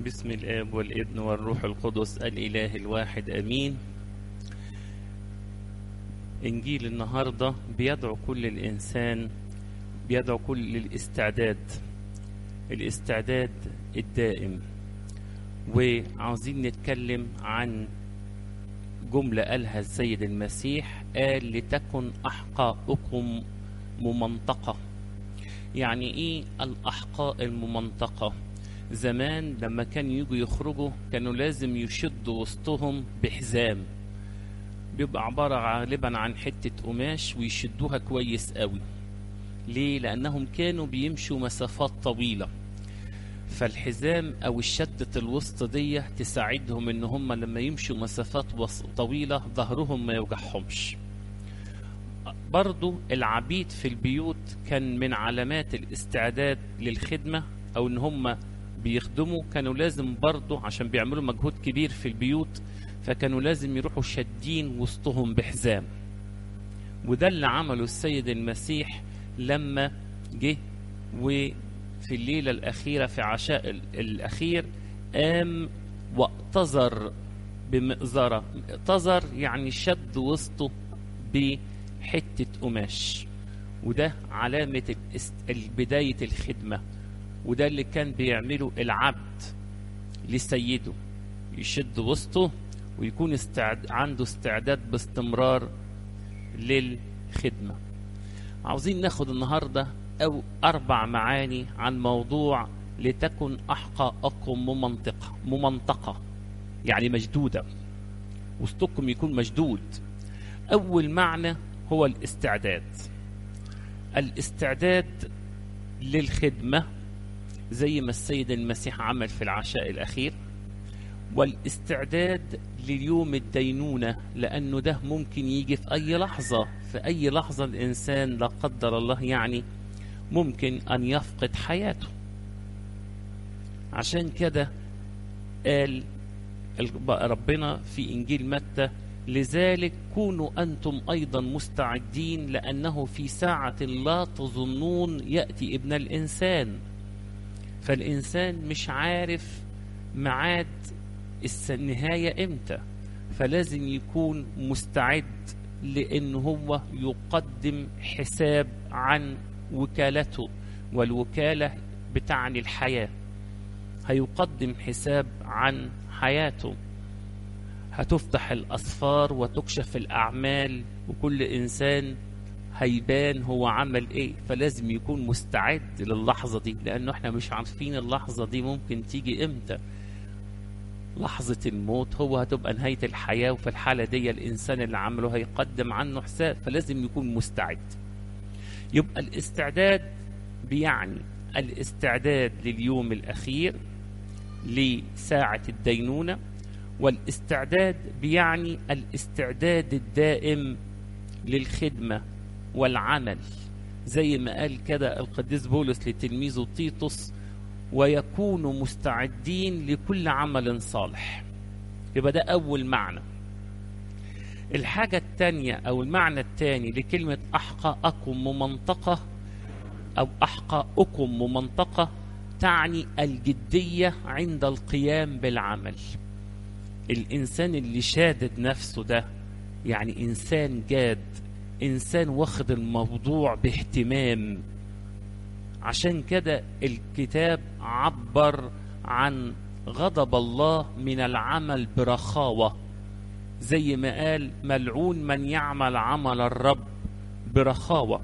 بسم الآب والابن والروح القدس الإله الواحد أمين إنجيل النهاردة بيدعو كل الإنسان بيدعو كل للاستعداد الاستعداد الدائم وعاوزين نتكلم عن جملة قالها السيد المسيح قال لتكن أحقاؤكم ممنطقة يعني إيه الأحقاء الممنطقة زمان لما كانوا يجوا يخرجوا كانوا لازم يشدوا وسطهم بحزام بيبقى عبارة غالبا عن حتة قماش ويشدوها كويس قوي ليه؟ لأنهم كانوا بيمشوا مسافات طويلة فالحزام أو الشدة الوسط دي تساعدهم إن هم لما يمشوا مسافات طويلة ظهرهم ما يوجعهمش برضو العبيد في البيوت كان من علامات الاستعداد للخدمة أو إن هم بيخدموا كانوا لازم برضو عشان بيعملوا مجهود كبير في البيوت فكانوا لازم يروحوا شادين وسطهم بحزام وده اللي عمله السيد المسيح لما جه وفي الليلة الأخيرة في عشاء الأخير قام واقتذر بمئزرة اقتذر يعني شد وسطه بحتة قماش وده علامة بداية الخدمة وده اللي كان بيعمله العبد لسيده يشد وسطه ويكون استعد... عنده استعداد باستمرار للخدمة عاوزين ناخد النهاردة أو أربع معاني عن موضوع لتكن أحقاءكم ممنطقة ممنطقة يعني مشدودة وسطكم يكون مشدود أول معنى هو الاستعداد الاستعداد للخدمة زي ما السيد المسيح عمل في العشاء الأخير والاستعداد لليوم الدينونة لأنه ده ممكن يجي في أي لحظة في أي لحظة الإنسان لا قدر الله يعني ممكن أن يفقد حياته عشان كده قال ربنا في إنجيل متى لذلك كونوا أنتم أيضا مستعدين لأنه في ساعة لا تظنون يأتي ابن الإنسان فالإنسان مش عارف ميعاد النهاية إمتى فلازم يكون مستعد لأن هو يقدم حساب عن وكالته والوكالة بتعني الحياة هيقدم حساب عن حياته هتفتح الأسفار وتكشف الأعمال وكل إنسان هيبان هو عمل ايه فلازم يكون مستعد للحظة دي لانه احنا مش عارفين اللحظة دي ممكن تيجي امتى لحظة الموت هو هتبقى نهاية الحياة وفي الحالة دي الإنسان اللي عمله هيقدم عنه حساب فلازم يكون مستعد يبقى الاستعداد بيعني الاستعداد لليوم الأخير لساعة الدينونة والاستعداد بيعني الاستعداد الدائم للخدمة والعمل زي ما قال كده القديس بولس لتلميذه تيتوس ويكونوا مستعدين لكل عمل صالح يبقى ده أول معنى الحاجة الثانية أو المعنى الثاني لكلمة أحقاءكم ممنطقة أو أحقاؤكم ممنطقة تعني الجدية عند القيام بالعمل الإنسان اللي شادد نفسه ده يعني إنسان جاد إنسان واخد الموضوع باهتمام عشان كده الكتاب عبر عن غضب الله من العمل برخاوة زي ما قال ملعون من يعمل عمل الرب برخاوة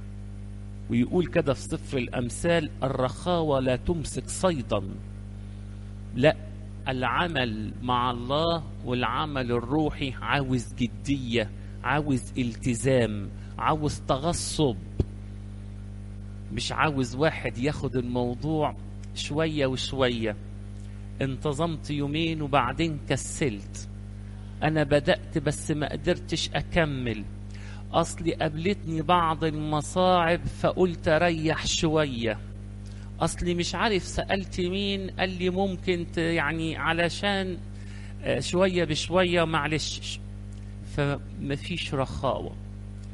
ويقول كده في سفر الأمثال الرخاوة لا تمسك صيدا لا العمل مع الله والعمل الروحي عاوز جدية عاوز التزام عاوز تغصب مش عاوز واحد ياخد الموضوع شوية وشوية انتظمت يومين وبعدين كسلت انا بدأت بس ما قدرتش اكمل اصلي قابلتني بعض المصاعب فقلت اريح شوية اصلي مش عارف سألت مين قال لي ممكن يعني علشان شوية بشوية معلش فمفيش رخاوة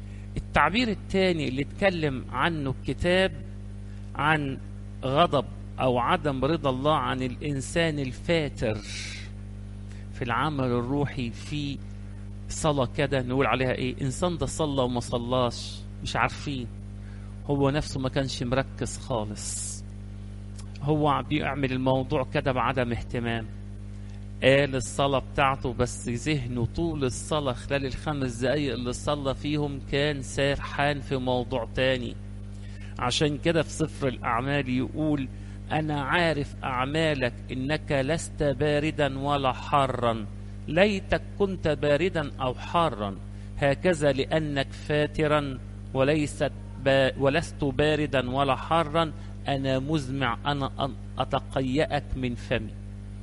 التعبير الثاني اللي اتكلم عنه الكتاب عن غضب أو عدم رضا الله عن الإنسان الفاتر في العمل الروحي في صلاة كده نقول عليها إيه إنسان ده صلى وما صلاش مش عارفين هو نفسه ما كانش مركز خالص هو بيعمل الموضوع كده بعدم اهتمام قال الصلاة بتاعته بس ذهنه طول الصلاة خلال الخمس دقايق اللي صلى فيهم كان سارحان في موضوع تاني عشان كده في سفر الأعمال يقول أنا عارف أعمالك إنك لست باردا ولا حارا ليتك كنت باردا أو حارا هكذا لأنك فاترا وليست با ولست باردا ولا حارا أنا مزمع أنا أن أتقيأك من فمي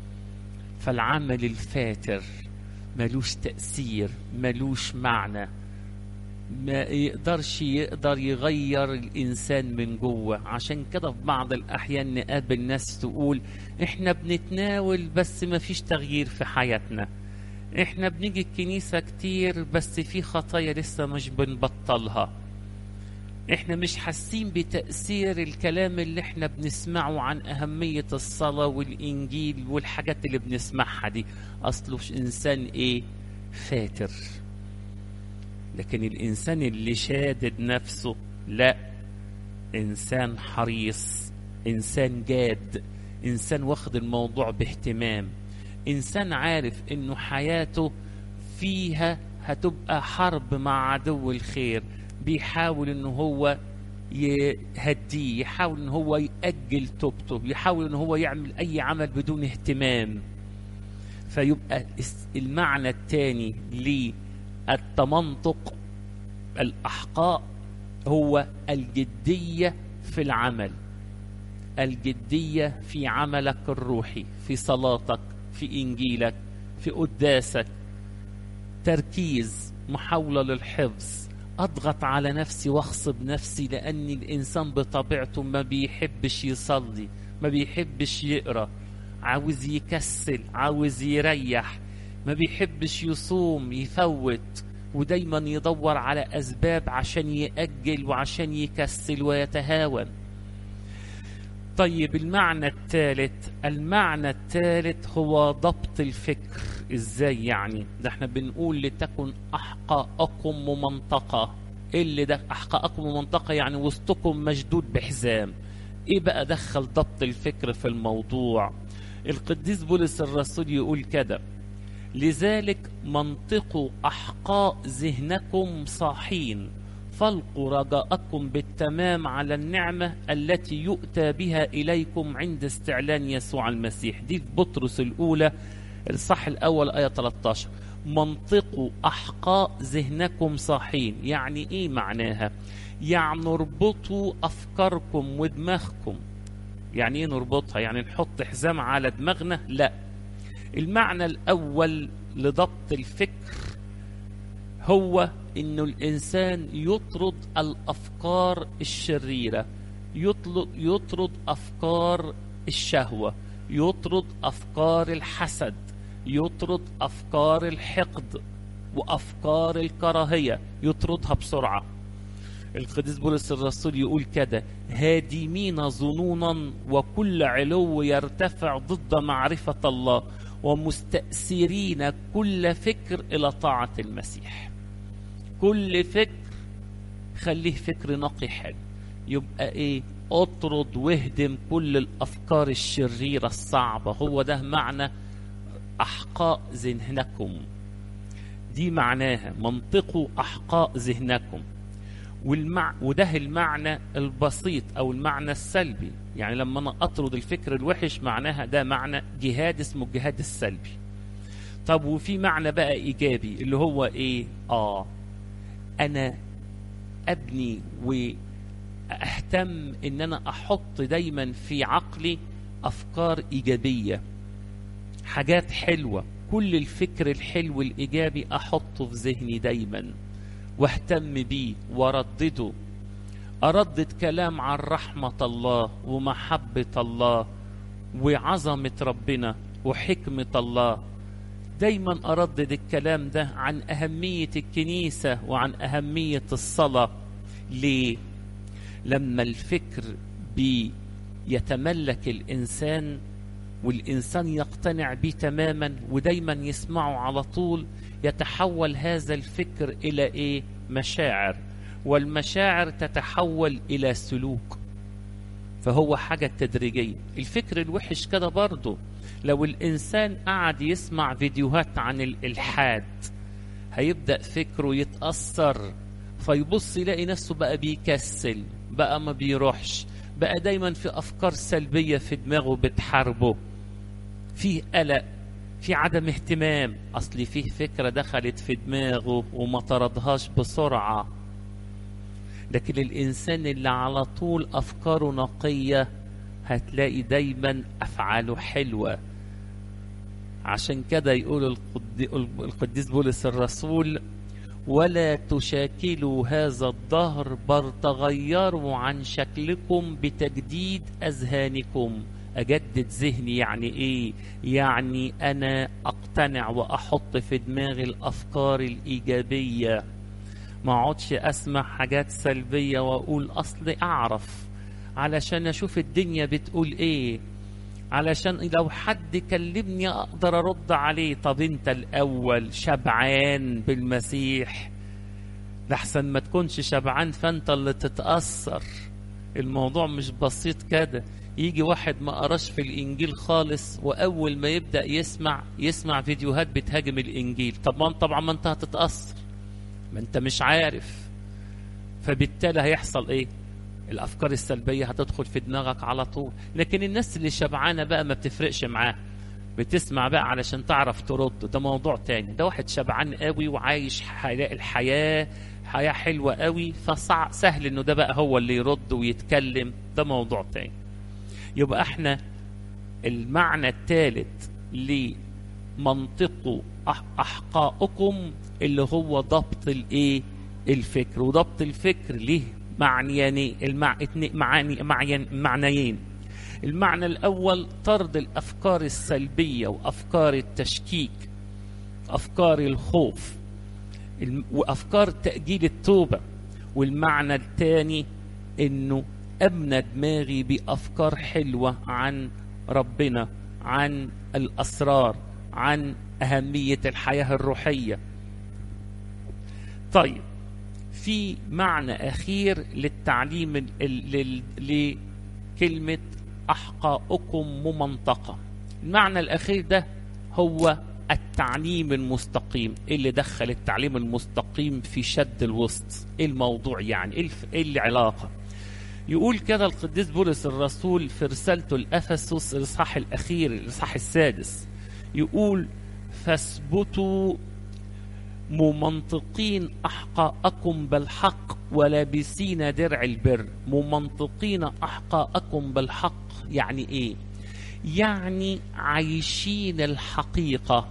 فالعمل الفاتر ملوش تأثير ملوش معنى ما يقدرش يقدر يغير الإنسان من جوه عشان كده في بعض الأحيان نقابل ناس تقول إحنا بنتناول بس ما فيش تغيير في حياتنا إحنا بنيجي الكنيسة كتير بس في خطايا لسه مش بنبطلها احنا مش حاسين بتأثير الكلام اللي احنا بنسمعه عن أهمية الصلاة والإنجيل والحاجات اللي بنسمعها دي أصله إنسان إيه فاتر لكن الإنسان اللي شادد نفسه لا إنسان حريص إنسان جاد إنسان واخد الموضوع باهتمام إنسان عارف إنه حياته فيها هتبقى حرب مع عدو الخير بيحاول ان هو يهديه يحاول ان هو يأجل توبته يحاول ان هو يعمل اي عمل بدون اهتمام فيبقى المعنى الثاني للتمنطق الاحقاء هو الجدية في العمل الجدية في عملك الروحي في صلاتك في انجيلك في قداسك تركيز محاولة للحفظ اضغط على نفسي واغصب نفسي لان الانسان بطبيعته ما بيحبش يصلي ما بيحبش يقرا عاوز يكسل عاوز يريح ما بيحبش يصوم يفوت ودايما يدور على اسباب عشان ياجل وعشان يكسل ويتهاون طيب المعنى الثالث المعنى الثالث هو ضبط الفكر ازاي يعني ده احنا بنقول لتكن احقاءكم ممنطقة ايه اللي ده احقاءكم ممنطقة يعني وسطكم مشدود بحزام ايه بقى دخل ضبط الفكر في الموضوع القديس بولس الرسول يقول كده لذلك منطقوا احقاء ذهنكم صاحين فالقوا رجاءكم بالتمام على النعمة التي يؤتى بها إليكم عند استعلان يسوع المسيح دي في بطرس الأولى الصح الأول آية 13 منطقوا أحقاء ذهنكم صاحين يعني إيه معناها يعني اربطوا أفكاركم ودماغكم يعني إيه نربطها يعني نحط حزام على دماغنا لا المعنى الأول لضبط الفكر هو انه الانسان يطرد الافكار الشريره يطرد يطرد افكار الشهوه يطرد افكار الحسد يطرد افكار الحقد وافكار الكراهيه يطردها بسرعه القديس بولس الرسول يقول كده هادمين ظنونا وكل علو يرتفع ضد معرفه الله ومستأثرين كل فكر الى طاعه المسيح كل فكر خليه فكر نقي حلو يبقى ايه اطرد واهدم كل الافكار الشريره الصعبه هو ده معنى احقاء ذهنكم دي معناها منطقوا احقاء ذهنكم والمع... وده المعنى البسيط او المعنى السلبي يعني لما انا اطرد الفكر الوحش معناها ده معنى جهاد اسمه الجهاد السلبي طب وفي معنى بقى ايجابي اللي هو ايه اه انا ابني واهتم ان انا احط دايما في عقلي افكار ايجابيه حاجات حلوه كل الفكر الحلو الايجابي احطه في ذهني دايما واهتم بيه واردده اردد كلام عن رحمه الله ومحبه الله وعظمه ربنا وحكمه الله دايما اردد الكلام ده عن اهميه الكنيسه وعن اهميه الصلاه ليه لما الفكر يتملك الإنسان والإنسان يقتنع به تماما ودايما يسمعه على طول يتحول هذا الفكر إلى إيه؟ مشاعر والمشاعر تتحول إلى سلوك فهو حاجة تدريجية الفكر الوحش كده برضه لو الإنسان قعد يسمع فيديوهات عن الإلحاد هيبدأ فكره يتأثر فيبص يلاقي نفسه بقى بيكسل بقى ما بيروحش بقى دايما في أفكار سلبية في دماغه بتحاربه فيه قلق في عدم اهتمام أصل فيه فكرة دخلت في دماغه وما طردهاش بسرعة لكن الإنسان اللي على طول أفكاره نقية هتلاقي دايما أفعاله حلوة عشان كده يقول القديس بولس الرسول ولا تشاكلوا هذا الدهر بل تغيروا عن شكلكم بتجديد أذهانكم أجدد ذهني يعني إيه؟ يعني أنا أقتنع وأحط في دماغي الأفكار الإيجابية ما اقعدش أسمع حاجات سلبية وأقول أصلي أعرف علشان أشوف الدنيا بتقول إيه علشان لو حد كلمني أقدر أرد عليه طب أنت الأول شبعان بالمسيح لحسن ما تكونش شبعان فأنت اللي تتأثر الموضوع مش بسيط كده يجي واحد ما قراش في الانجيل خالص واول ما يبدا يسمع يسمع فيديوهات بتهاجم الانجيل طبعا طبعا ما انت هتتاثر ما انت مش عارف فبالتالي هيحصل ايه الافكار السلبيه هتدخل في دماغك على طول لكن الناس اللي شبعانه بقى ما بتفرقش معاه بتسمع بقى علشان تعرف ترد ده موضوع تاني ده واحد شبعان قوي وعايش الحياه حياه حلوه قوي فصع سهل انه ده بقى هو اللي يرد ويتكلم ده موضوع تاني يبقى احنا المعنى الثالث لمنطق احقائكم اللي هو ضبط الايه الفكر وضبط الفكر ليه معنيين المع... معاني معين معنيين المعنى الاول طرد الافكار السلبيه وافكار التشكيك افكار الخوف وافكار تاجيل التوبه والمعنى الثاني انه أبنى دماغي بأفكار حلوة عن ربنا عن الأسرار عن أهمية الحياة الروحية طيب في معنى أخير للتعليم لكلمة أحقاؤكم ممنطقة المعنى الأخير ده هو التعليم المستقيم إيه اللي دخل التعليم المستقيم في شد الوسط ايه الموضوع يعني ايه العلاقه يقول كده القديس بولس الرسول في رسالته لأفسس الإصحاح الأخير الإصحاح السادس يقول فاثبتوا ممنطقين أحقاءكم بالحق ولابسين درع البر ممنطقين أحقاءكم بالحق يعني إيه؟ يعني عايشين الحقيقة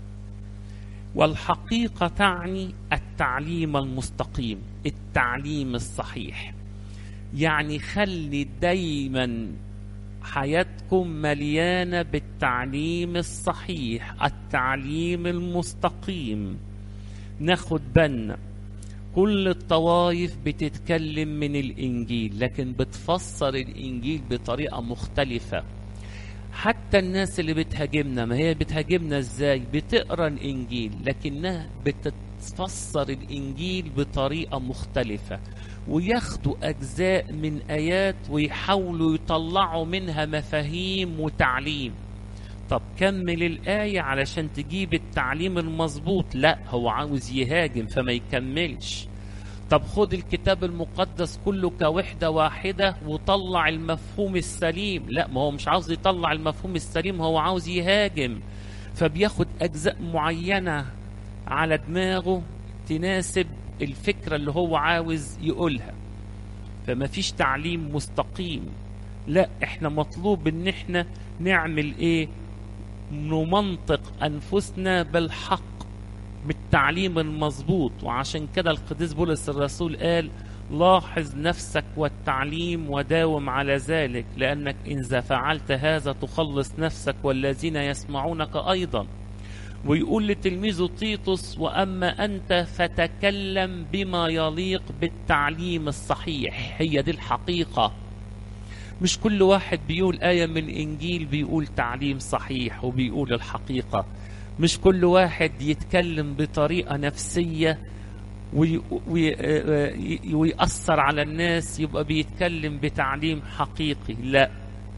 والحقيقة تعني التعليم المستقيم التعليم الصحيح يعني خلي دايما حياتكم مليانه بالتعليم الصحيح التعليم المستقيم ناخد بالنا كل الطوائف بتتكلم من الانجيل لكن بتفسر الانجيل بطريقه مختلفه حتى الناس اللي بتهاجمنا ما هي بتهاجمنا ازاي بتقرا الانجيل لكنها بتفسر الانجيل بطريقه مختلفه وياخدوا أجزاء من آيات ويحاولوا يطلعوا منها مفاهيم وتعليم طب كمل الآية علشان تجيب التعليم المظبوط لا هو عاوز يهاجم فما يكملش طب خد الكتاب المقدس كله كوحدة واحدة وطلع المفهوم السليم لا ما هو مش عاوز يطلع المفهوم السليم هو عاوز يهاجم فبياخد أجزاء معينة على دماغه تناسب الفكرة اللي هو عاوز يقولها فما فيش تعليم مستقيم لا احنا مطلوب ان احنا نعمل ايه نمنطق انفسنا بالحق بالتعليم المظبوط وعشان كده القديس بولس الرسول قال لاحظ نفسك والتعليم وداوم على ذلك لانك اذا فعلت هذا تخلص نفسك والذين يسمعونك ايضا ويقول لتلميذه تيتوس واما انت فتكلم بما يليق بالتعليم الصحيح هي دي الحقيقه مش كل واحد بيقول آية من الإنجيل بيقول تعليم صحيح وبيقول الحقيقة مش كل واحد يتكلم بطريقة نفسية وي وي ويأثر على الناس يبقى بيتكلم بتعليم حقيقي لا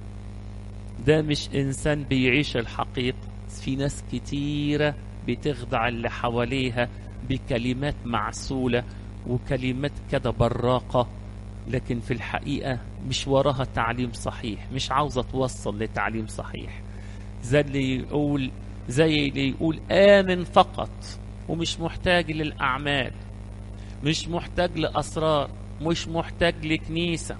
ده مش إنسان بيعيش الحقيقة في ناس كتيرة بتخدع اللي حواليها بكلمات معسولة وكلمات كده براقة لكن في الحقيقة مش وراها تعليم صحيح مش عاوزة توصل لتعليم صحيح زي اللي يقول زي اللي يقول آمن فقط ومش محتاج للأعمال مش محتاج لأسرار مش محتاج لكنيسة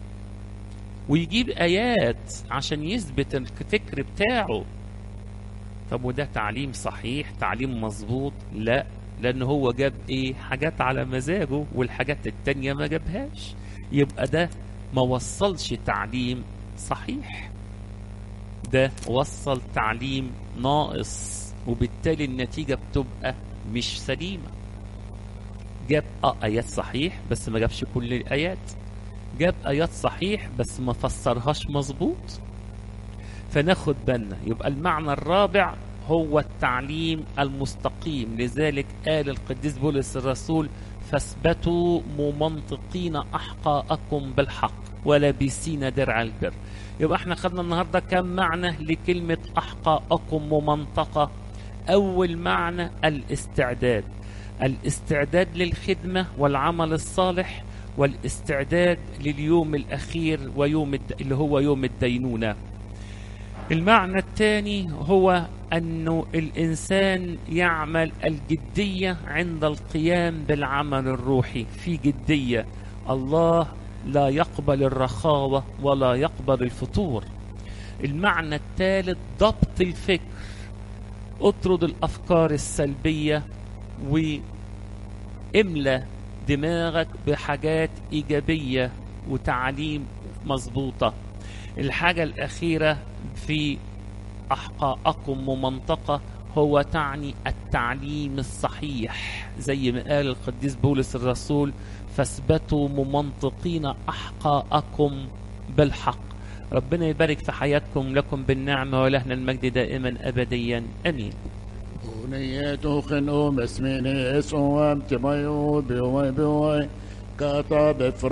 ويجيب آيات عشان يثبت الفكر بتاعه طب وده تعليم صحيح تعليم مظبوط لا لأن هو جاب إيه حاجات على مزاجه والحاجات التانية ما جابهاش يبقى ده ما وصلش تعليم صحيح ده وصل تعليم ناقص وبالتالي النتيجة بتبقى مش سليمة جاب اه آيات صحيح بس ما جابش كل الآيات جاب آيات صحيح بس ما فسرهاش مظبوط فناخد بالنا يبقى المعنى الرابع هو التعليم المستقيم لذلك قال القديس بولس الرسول فاثبتوا ممنطقين أحقاءكم بالحق ولابسين درع البر يبقى احنا خدنا النهارده كم معنى لكلمة أحقاءكم ممنطقة أول معنى الاستعداد الاستعداد للخدمة والعمل الصالح والاستعداد لليوم الأخير ويوم الد... اللي هو يوم الدينونة المعنى الثاني هو أنه الإنسان يعمل الجدية عند القيام بالعمل الروحي في جدية الله لا يقبل الرخاوة ولا يقبل الفتور المعنى الثالث ضبط الفكر اطرد الأفكار السلبية واملى دماغك بحاجات إيجابية وتعليم مظبوطة الحاجة الأخيرة في أحقاءكم ومنطقة هو تعني التعليم الصحيح زي ما قال القديس بولس الرسول فاثبتوا ممنطقين أحقاءكم بالحق ربنا يبارك في حياتكم لكم بالنعمة ولهنا المجد دائما أبديا أمين Uniyetochen om esmene es om te mayo be oi be oi kata be